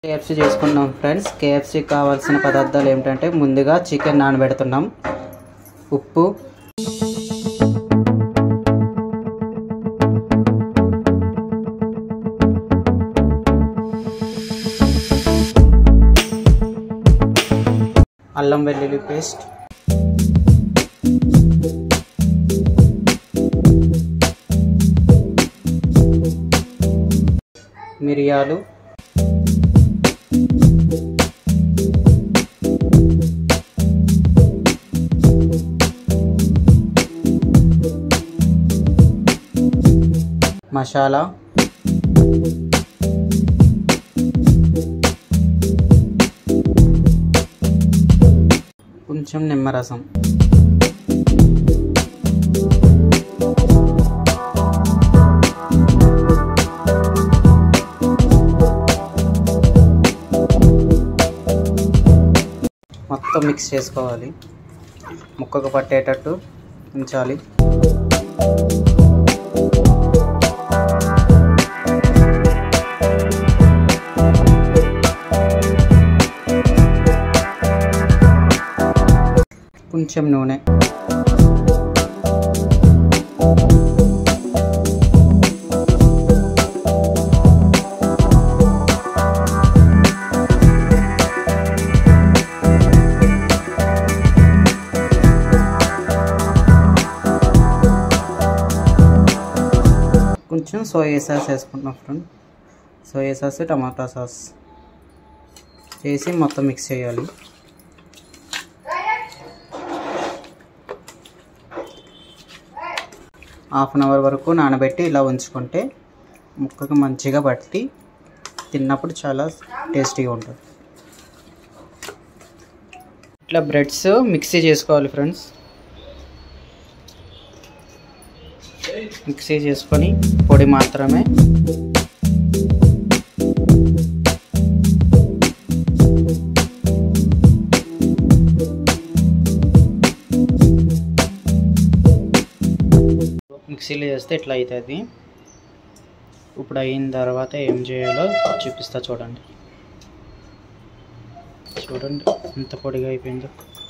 KFC చేసుకున్నాం friends KFC కావాల్సిన పదార్థాలు ఏమిటంటే ముందుగా చికెన్ నానబెడుతున్నాం ఉప్పు అల్లం వెల్లుల్లి పేస్ట్ మిరియాలు మసాలా కొంచెం నిమ్మరసం మొత్తం మిక్స్ చేసుకోవాలి ముక్కకు పట్టేటట్టు ఉంచాలి కొంచెం నూనె కొంచెం సోయా సాస్ వేసుకుంటున్నాం ఫ్రెండ్ సోయా సాస్ టమాటా సాస్ వేసి మొత్తం మిక్స్ చేయాలి హాఫ్ అన్ అవర్ వరకు నానబెట్టి ఇలా ఉంచుకుంటే ముక్కకు మంచిగా పట్టి తిన్నప్పుడు చాలా టేస్టీగా ఉంటుంది ఇట్లా బ్రెడ్స్ మిక్సీ చేసుకోవాలి ఫ్రెండ్స్ మిక్సీ చేసుకొని పొడి మాత్రమే మిక్సీలో చేస్తే ఇట్లా అవుతుంది ఇప్పుడు అయిన తర్వాత ఏం చేయాలో చూపిస్తా చూడండి చూడండి ఎంత పొడిగా అయిపోయిందో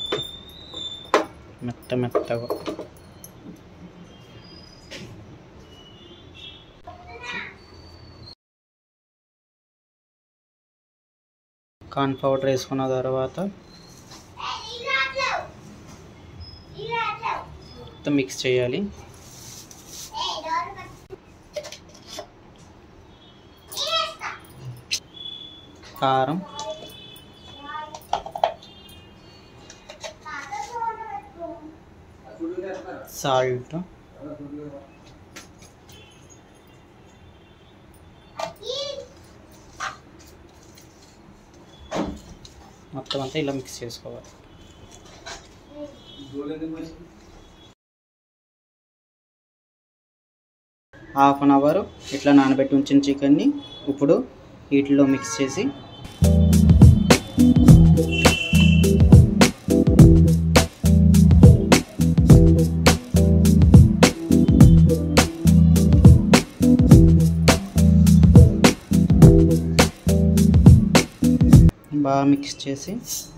మెత్త మెత్తగా కార్న్ పౌడర్ వేసుకున్న తర్వాత మొత్తం మిక్స్ చేయాలి కారం సాల్ట్ మొత్తం అంతా ఇలా మిక్స్ చేసుకోవాలి హాఫ్ అన్ అవర్ ఇట్లా నానబెట్టి ఉంచిన చికెన్ని ఇప్పుడు వీటిలో మిక్స్ చేసి బాగా మిక్స్ చేసి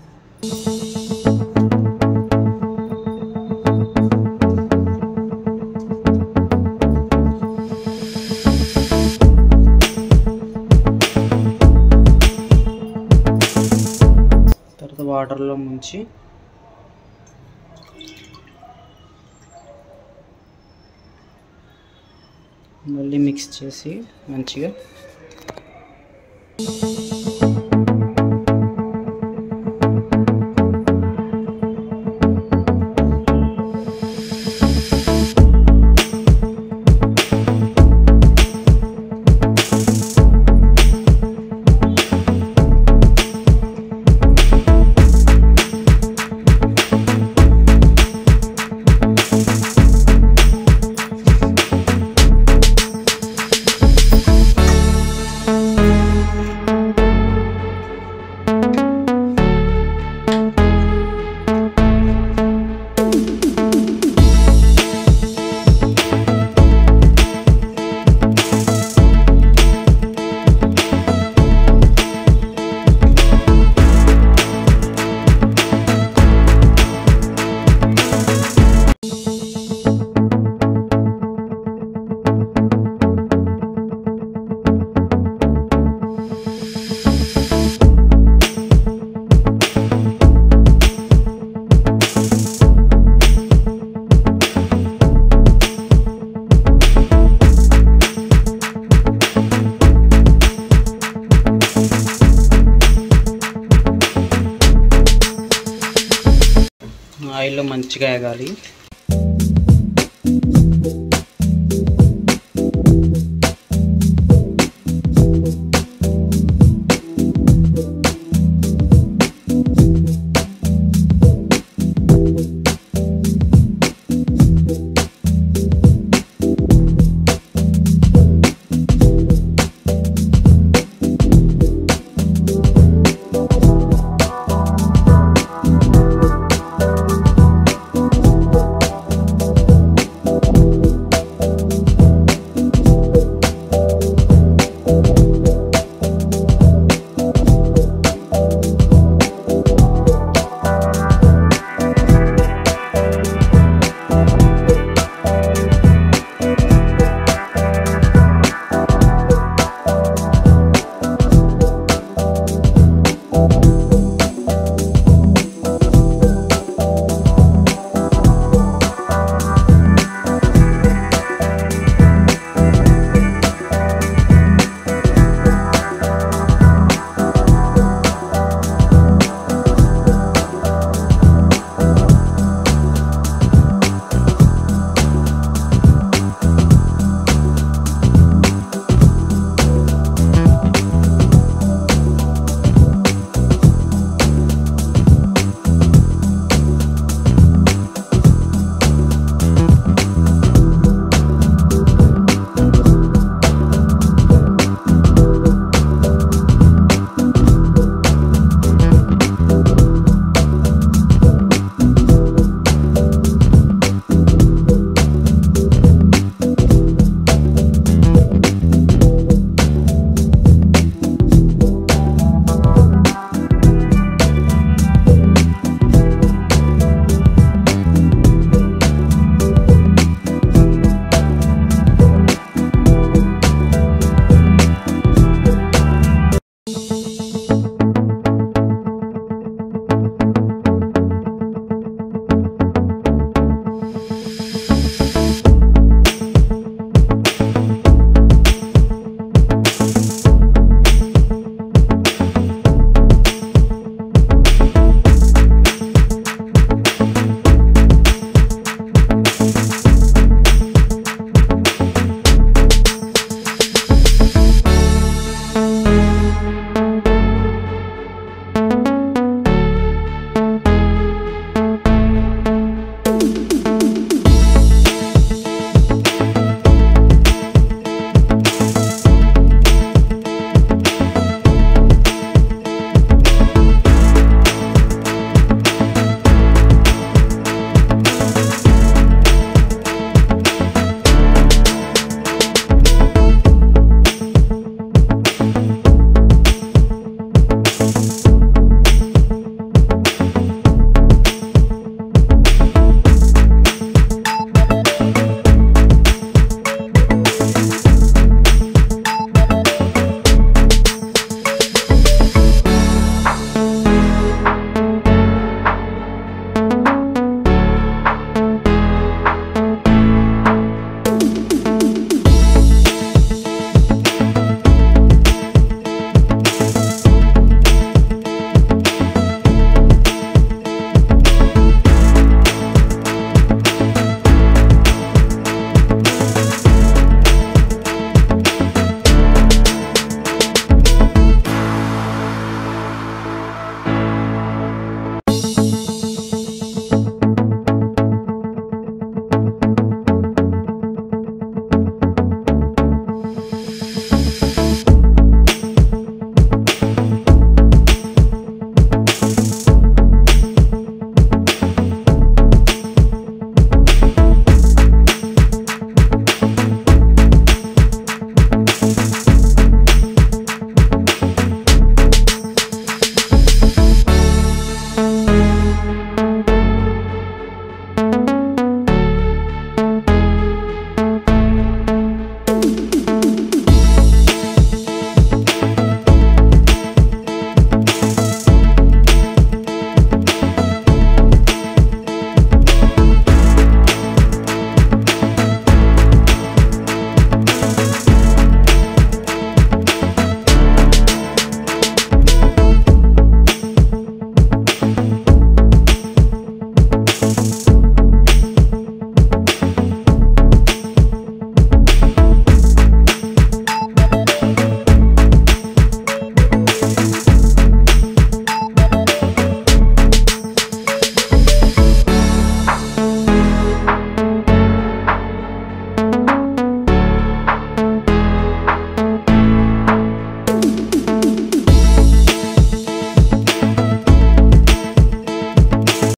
తర్వాత వాటర్లో ముంచి మళ్ళీ మిక్స్ చేసి మంచిగా ఆయిల్లో మంచిగా ఎగాలి